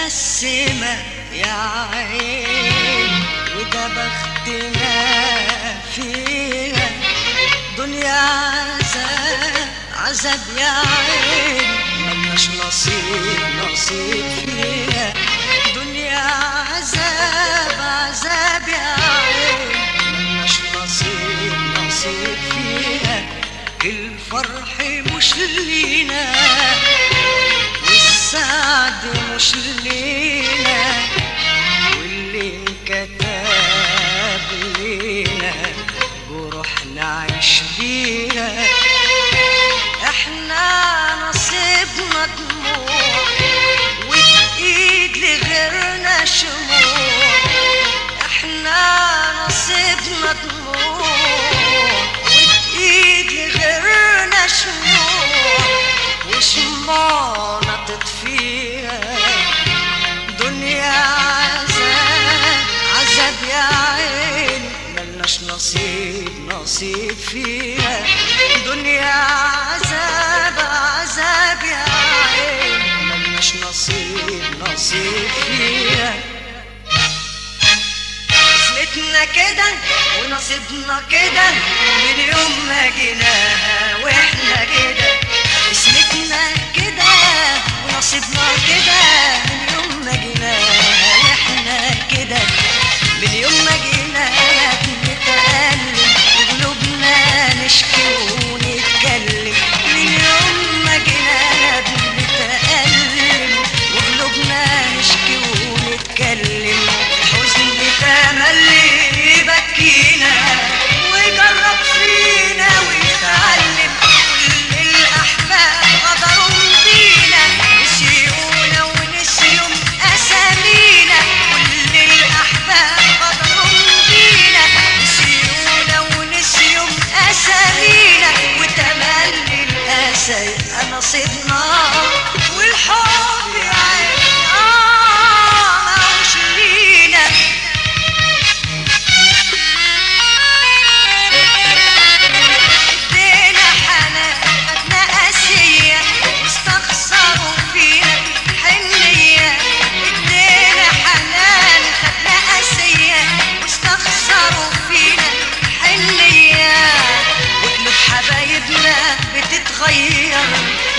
متقسمة يا عين وده بختنا فيها دنيا عذاب عذاب يا عين ملناش نصيب نصيب فيها دنيا عذاب عذاب يا عين ملناش نصيب نصيب فيها الفرح مش لينا والسعد مش لينا واللي انكتب لينا وروح نعيش بيها احنا نصيبنا دموع وبايد لغيرنا شموع احنا نصيبنا دموع وبايد لغيرنا شموع وشمعنا تطفيها دنيا عذاب عذاب يا عين ملناش نصيب نصيب فيها دنيا عذاب عذاب يا عين ملناش نصيب نصيب فيها قسمتنا كده ونصيبنا كده من يوم ما جيناها واحنا كده قسمتنا كده ونصيبنا كده من يوم ما جيناها واحنا كده من يوم ما جيناها بنتألم وقلوبنا نشكي ونتكلم من يوم ما جيناها بنتألم وقلوبنا نشكي ونتكلم الحزن تملي يبكينا ويجرب فينا ويتعلم كل الأحباب غدروا بينا نسيونا ونسيوا أسامينا كل الأحباب غدروا بينا نسيونا ونسيوا أسامينا وتملي الأسى يبقى نصيبنا والحب يا عين آه ماهوش لينا ادينا حنان خدنا قاسية واستخسروا فينا حنية ادينا حنان خدنا قاسية واستخسروا فينا حنية وقلوب حبايبنا بتتغير